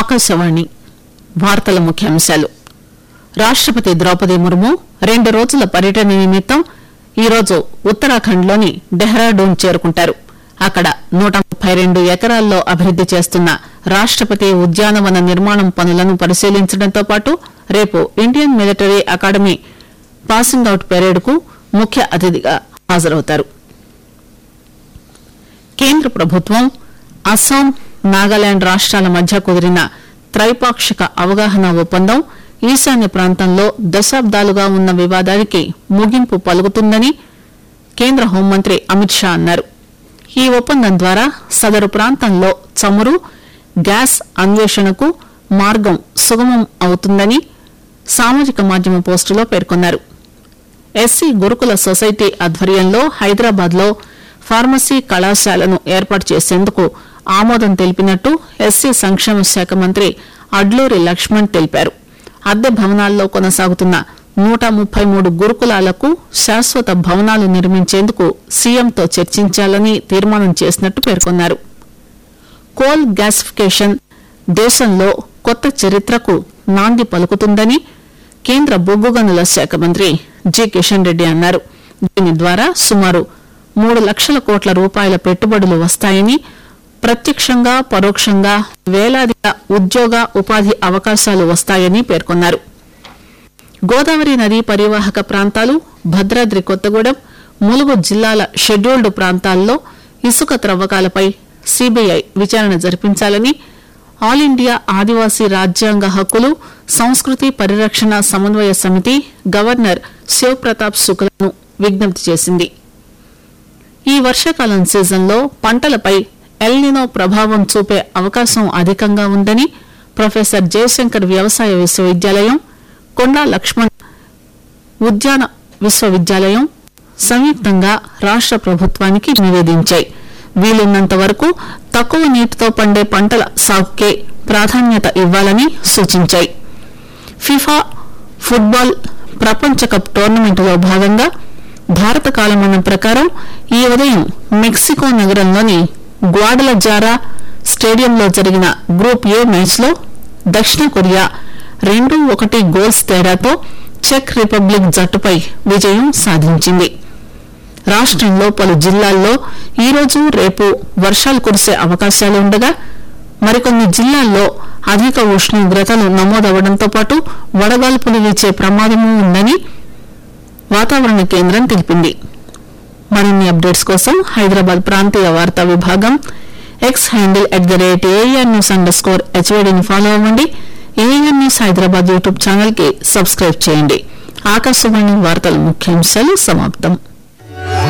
ఆకాశవాణి వార్తల ముఖ్యాంశాలు రాష్టపతి ద్రౌపది ముర్ము రెండు రోజుల పర్యటన నిమిత్తం ఈరోజు ఉత్తరాఖండ్లోని డెహ్రాడూన్ చేరుకుంటారు అక్కడ నూట ముప్పై రెండు ఎకరాల్లో అభివృద్ది చేస్తున్న రాష్టపతి ఉద్యానవన నిర్మాణం పనులను పరిశీలించడంతో పాటు రేపు Indian military academy passing out పెరేడ్కు ముఖ్య అతిథిగా హాజరవుతారు కేంద్ర ప్రభుత్వం అస్సాం నాగాలాండ్ రాష్ట్రాల మధ్య కుదిరిన త్రైపాక్షిక అవగాహన ఒప్పందం ఈశాన్య ప్రాంతంలో దశాబ్దాలుగా ఉన్న వివాదానికి ముగింపు పలుకుతుందని కేంద్ర హోంమంత్రి అమిత్ షా అన్నారు ఈ ఒప్పందం ద్వారా సదరు ప్రాంతంలో చమురు గ్యాస్ అన్వేషణకు మార్గం సుగమం అవుతుందని సామాజిక మాధ్యమ పోస్టులో పేర్కొన్నారు ఎస్సీ గురుకుల సొసైటీ ఆధ్వర్యంలో హైదరాబాద్ లో ఫార్మసీ కళాశాలను ఏర్పాటు చేసేందుకు ఆమోదం తెలిపినట్టు ఎస్సీ సంక్షేమ శాఖ మంత్రి అడ్లూరి లక్ష్మణ్ తెలిపారు అద్దె భవనాల్లో కొనసాగుతున్న నూట ముప్పై మూడు గురుకులాలకు శాశ్వత భవనాలు నిర్మించేందుకు సీఎంతో చర్చించాలని తీర్మానం చేసినట్టు పేర్కొన్నారు కోల్ గ్యాసిఫికేషన్ దేశంలో కొత్త చరిత్రకు నాంది పలుకుతుందని కేంద్ర బొగ్గు గనుల శాఖ మంత్రి జి కిషన్ రెడ్డి అన్నారు దీని ద్వారా సుమారు మూడు లక్షల కోట్ల రూపాయల పెట్టుబడులు వస్తాయని ప్రత్యక్షంగా పరోక్షంగా వేలాదిగా ఉద్యోగ ఉపాధి అవకాశాలు వస్తాయని పేర్కొన్నారు గోదావరి నదీ పరివాహక ప్రాంతాలు భద్రాద్రి కొత్తగూడెం ములుగు జిల్లాల షెడ్యూల్డ్ ప్రాంతాల్లో ఇసుక త్రవ్వకాలపై సీబీఐ విచారణ జరిపించాలని ఆల్ ఇండియా ఆదివాసీ రాజ్యాంగ హక్కులు సంస్కృతి పరిరక్షణ సమన్వయ సమితి గవర్నర్ శివప్రతాప్ శుక్లను విజ్ఞప్తి చేసింది ఈ వర్షాకాలం సీజన్లో పంటలపై ఎల్నినో ప్రభావం చూపే అవకాశం అధికంగా ఉందని ప్రొఫెసర్ జయశంకర్ వ్యవసాయ విశ్వవిద్యాలయం కొండా లక్ష్మణ్ ఉద్యాన విశ్వవిద్యాలయం సంయుక్తంగా రాష్ట ప్రభుత్వానికి నివేదించాయి వీలున్నంత వరకు తక్కువ నీటితో పండే పంటల సాగుకే ప్రాధాన్యత ఇవ్వాలని సూచించాయి ఫిఫా ఫుట్బాల్ ప్రపంచ కప్ టోర్నమెంటులో భాగంగా భారత కాలమానం ప్రకారం ఈ ఉదయం మెక్సికో నగరంలోని గ్వాడలజారా స్టేడియంలో జరిగిన గ్రూప్ ఏ మ్యాచ్లో దక్షిణ కొరియా రెండు ఒకటి గోల్స్ తేడాతో చెక్ రిపబ్లిక్ జట్టుపై విజయం సాధించింది రాష్టంలో పలు జిల్లాల్లో ఈరోజు రేపు వర్షాలు కురిసే అవకాశాలు ఉండగా మరికొన్ని జిల్లాల్లో అధిక ఉష్ణోగ్రతలు నమోదవడంతో పాటు వడగాల్పులు వీచే ప్రమాదమూ ఉందని వాతావరణ కేంద్రం తెలిపింది మరిన్ని అప్డేట్స్ కోసం హైదరాబాద్ ప్రాంతీయ వార్తా విభాగం X handle at the rate AIR news underscore హెచ్వేడిని ఫాలో అవ్వండి AIR news Hyderabad YouTube channel కి సబ్స్క్రైబ్ చేయండి ఆకాశవాణి వార్తల ముఖ్యాంశాలు సమాప్తం